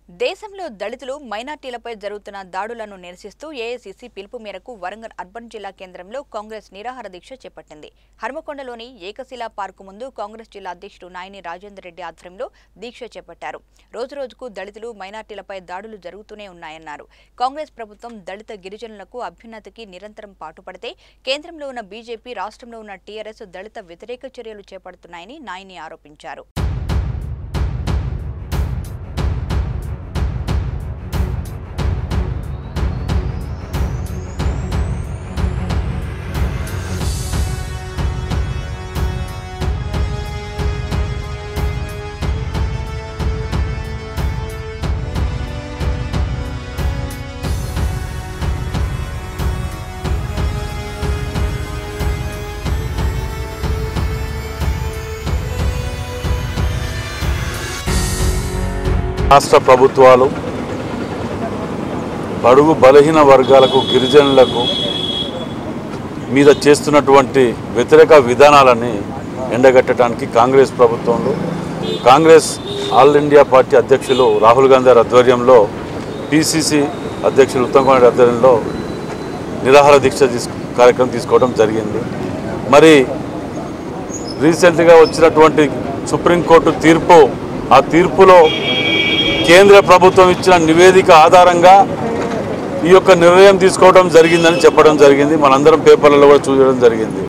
దేశంలో దళితులు మైనార్టీలపై జరుగుతున్న దాడులను నిరసిస్తూ ఏఐసిసి పిలుపు మేరకు వరంగల్ అర్బన్ జిల్లా కేంద్రంలో కాంగ్రెస్ నిరాహార దీక్ష చేపట్టింది హర్మకొండలోని ఏకశిలా పార్కు ముందు కాంగ్రెస్ జిల్లా అధ్యక్షుడు నాయని రాజేందర్ రెడ్డి ఆధ్వర్యంలో దీక్ష చేపట్టారు రోజురోజుకు దళితులు మైనార్టీలపై దాడులు జరుగుతూనే ఉన్నాయన్నారు కాంగ్రెస్ ప్రభుత్వం దళిత గిరిజనులకు అభ్యున్నతికి నిరంతరం పాటుపడితే కేంద్రంలో ఉన్న బీజేపీ రాష్ట్రంలో ఉన్న టీఆర్ఎస్ దళిత వ్యతిరేక చర్యలు చేపడుతున్నాయని నాయని ఆరోపించారు రాష్ట్ర ప్రభుత్వాలు బడుగు బలహీన వర్గాలకు గిరిజనులకు మీద చేస్తున్నటువంటి వ్యతిరేక విధానాలని ఎండగట్టడానికి కాంగ్రెస్ ప్రభుత్వంలో కాంగ్రెస్ ఆల్ ఇండియా పార్టీ అధ్యక్షులు రాహుల్ గాంధీ గారి ఆధ్వర్యంలో పిసిసి అధ్యక్షులు ఉత్తమ్ కుమార్ రెడ్డి ఆధ్వర్యంలో నిరాహార దీక్ష తీసు కార్యక్రమం తీసుకోవడం జరిగింది మరి రీసెంట్గా వచ్చినటువంటి సుప్రీంకోర్టు తీర్పు ఆ తీర్పులో కేంద్ర ప్రభుత్వం ఇచ్చిన నివేదిక ఆధారంగా ఈ యొక్క నిర్ణయం తీసుకోవడం జరిగిందని చెప్పడం జరిగింది మనందరం పేపర్లలో కూడా చూడడం జరిగింది